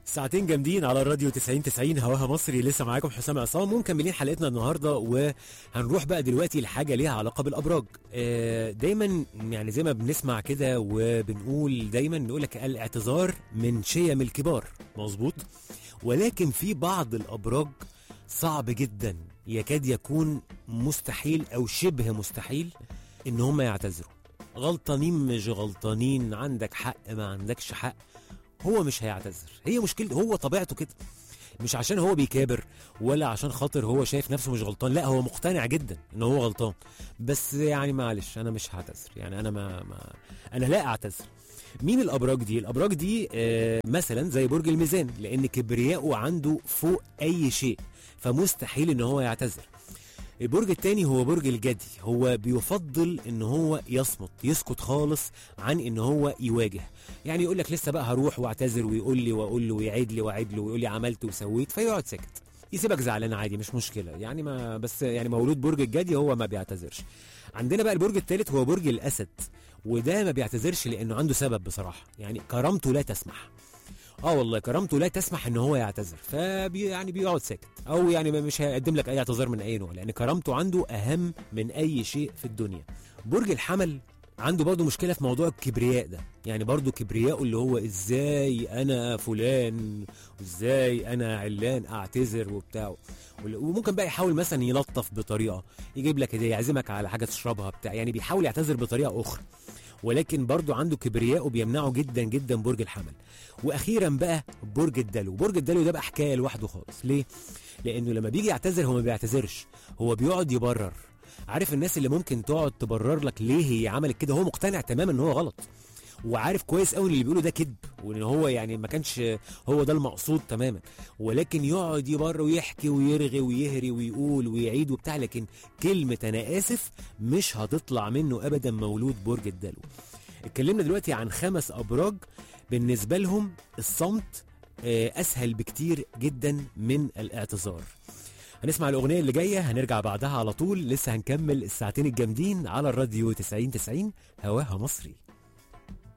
ساعتين جامدين على الراديو 90 90 هواها مصري لسه معاكم حسام عصام ومكملين حلقتنا النهارده وهنروح بقى دلوقتي لحاجه ليها علاقه بالابراج آه، دايما يعني زي ما بنسمع كده وبنقول دايما نقول لك الاعتذار من شيم الكبار مظبوط ولكن في بعض الابراج صعب جدا يكاد يكون مستحيل او شبه مستحيل ان هم يعتذروا غلطانين مش غلطانين عندك حق ما عندكش حق هو مش هيعتذر هي مشكلته هو طبيعته كده مش عشان هو بيكابر ولا عشان خاطر هو شايف نفسه مش غلطان لا هو مقتنع جدا ان هو غلطان بس يعني معلش انا مش هعتذر يعني انا ما, ما انا لا اعتذر مين الابراج دي الابراج دي آه مثلا زي برج الميزان لان كبرياءه عنده فوق اي شيء فمستحيل ان هو يعتذر البرج التاني هو برج الجدي هو بيفضل ان هو يصمت يسكت خالص عن ان هو يواجه يعني يقول لك لسه بقى هروح واعتذر ويقول لي واقول له ويعيد لي واعيد له ويقول لي عملت وسويت فيقعد ساكت يسيبك زعلان عادي مش مشكله يعني ما بس يعني مولود برج الجدي هو ما بيعتذرش عندنا بقى البرج الثالث هو برج الاسد وده ما بيعتذرش لانه عنده سبب بصراحه يعني كرامته لا تسمح اه والله كرامته لا تسمح ان هو يعتذر فبي يعني بيقعد ساكت او يعني مش هيقدم لك اي اعتذار من اي نوع لان كرامته عنده اهم من اي شيء في الدنيا برج الحمل عنده برضه مشكله في موضوع الكبرياء ده يعني برضه كبرياءه اللي هو ازاي انا فلان وازاي انا علان اعتذر وبتاع وممكن بقى يحاول مثلا يلطف بطريقه يجيب لك هديه يعزمك على حاجه تشربها بتاع يعني بيحاول يعتذر بطريقه اخرى ولكن برضه عنده كبرياء وبيمنعه جدا جدا برج الحمل واخيرا بقى برج الدلو برج الدلو ده بقى حكايه لوحده خالص ليه لانه لما بيجي يعتذر هو ما بيعتذرش هو بيقعد يبرر عارف الناس اللي ممكن تقعد تبرر لك ليه هي عملت كده هو مقتنع تماما ان هو غلط وعارف كويس قوي اللي بيقوله ده كذب وان هو يعني ما كانش هو ده المقصود تماما ولكن يقعد يبر ويحكي ويرغي ويهري ويقول ويعيد وبتاع لكن كلمه انا اسف مش هتطلع منه ابدا مولود برج الدلو اتكلمنا دلوقتي عن خمس ابراج بالنسبه لهم الصمت اسهل بكتير جدا من الاعتذار هنسمع الاغنيه اللي جايه هنرجع بعدها على طول لسه هنكمل الساعتين الجامدين على الراديو 90 90 هواها مصري